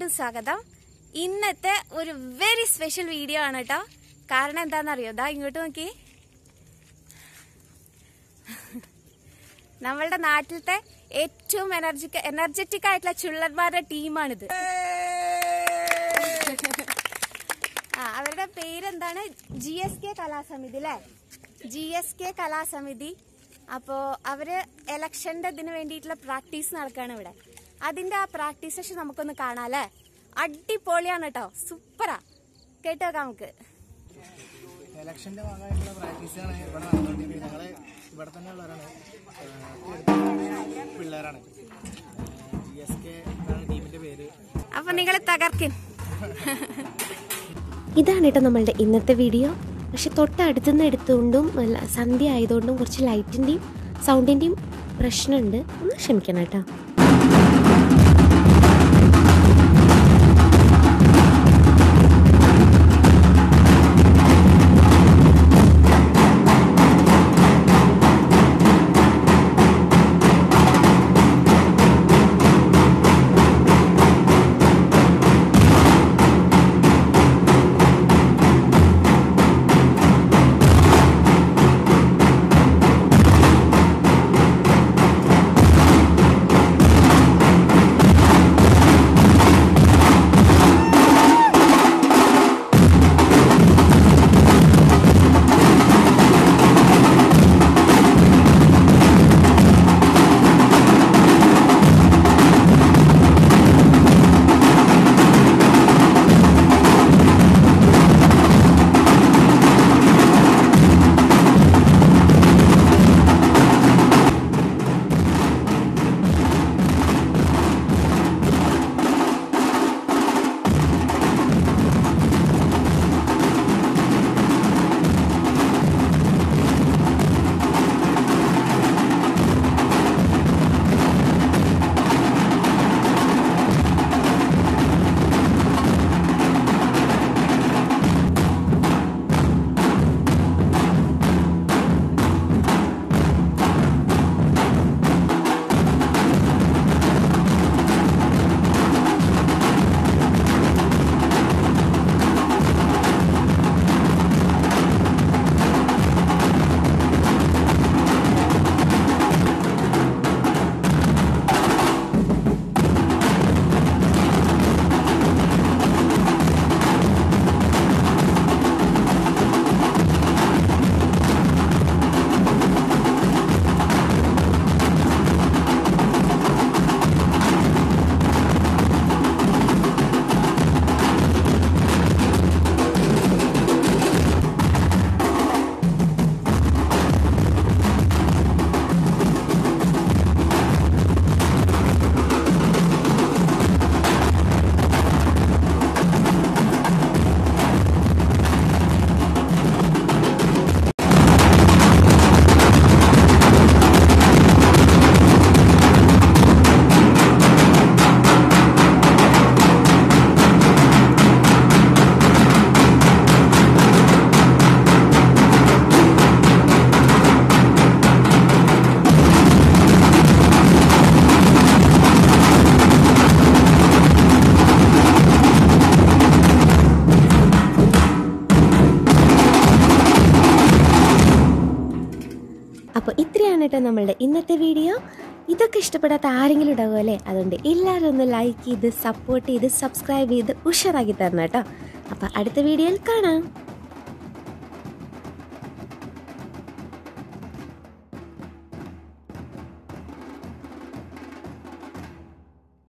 എല്ലാവർക്കും സ്വാഗതം ഇന്നത്തെ ഒരു വെരി സ്പെഷ്യൽ വീഡിയോ ആണ് കേട്ടോ കാരണം എന്താണെന്നറിയോ ദാ ഇങ്ങോട്ട് നോക്കി നമ്മളുടെ നാട്ടിലത്തെ ഏറ്റവും എനർജി എനർജറ്റിക് ആയിട്ടുള്ള ചുള്ളന്മാരുടെ ടീമാണിത് ആ അവരുടെ പേരെന്താണ് ജി എസ് കെ കലാസമിതി അല്ലേ ജി എസ് കെ കലാസമിതി അപ്പോ അവര് ഇലക്ഷന്റെ ഇതിന് വേണ്ടിയിട്ടുള്ള പ്രാക്ടീസ് നടക്കുകയാണ് ഇവിടെ അതിന്റെ ആ പ്രാക്ടീസ് സെഷൻ നമുക്കൊന്ന് കാണാല്ലേ അടിപൊളിയാണ് കേട്ടോ സൂപ്പറാ കേട്ടോക്കാം നമുക്ക് ഇലക്ഷന്റെ ഭാഗമായിട്ടുള്ള പ്രാക്ടീസാണ് ഇവിടെ നടന്നുകൊണ്ടിരിക്കുന്നത് ഞങ്ങള് ഇവിടെ തന്നെ ഉള്ളവരാണ് ഏഹ് പിള്ളേരാണ് ജി എസ് കെ എന്നാണ് ടീമിന്റെ പേര് അപ്പൊ നിങ്ങൾ തകർക്കും ഇതാണ് കേട്ടോ നമ്മളുടെ ഇന്നത്തെ വീഡിയോ പക്ഷെ തൊട്ടടുത്തുനിന്ന് എടുത്തുകൊണ്ടും അല്ല സന്ധ്യ ആയതുകൊണ്ടും കുറച്ച് ലൈറ്റിൻ്റെയും സൗണ്ടിൻ്റെയും പ്രശ്നമുണ്ട് ഒന്ന് ക്ഷമിക്കണം കേട്ടോ അപ്പോൾ ഇത്രയാണ് കേട്ടോ നമ്മളുടെ ഇന്നത്തെ വീഡിയോ ഇതൊക്കെ ഇഷ്ടപ്പെടാത്ത ആരെങ്കിലും ഉണ്ടാവുമോ അല്ലേ അതുകൊണ്ട് എല്ലാവരും ഒന്ന് ലൈക്ക് ചെയ്ത് സപ്പോർട്ട് ചെയ്ത് സബ്സ്ക്രൈബ് ചെയ്ത് ഉഷാറാക്കി തരണം കേട്ടോ അപ്പോൾ അടുത്ത വീഡിയോയിൽ കാണാം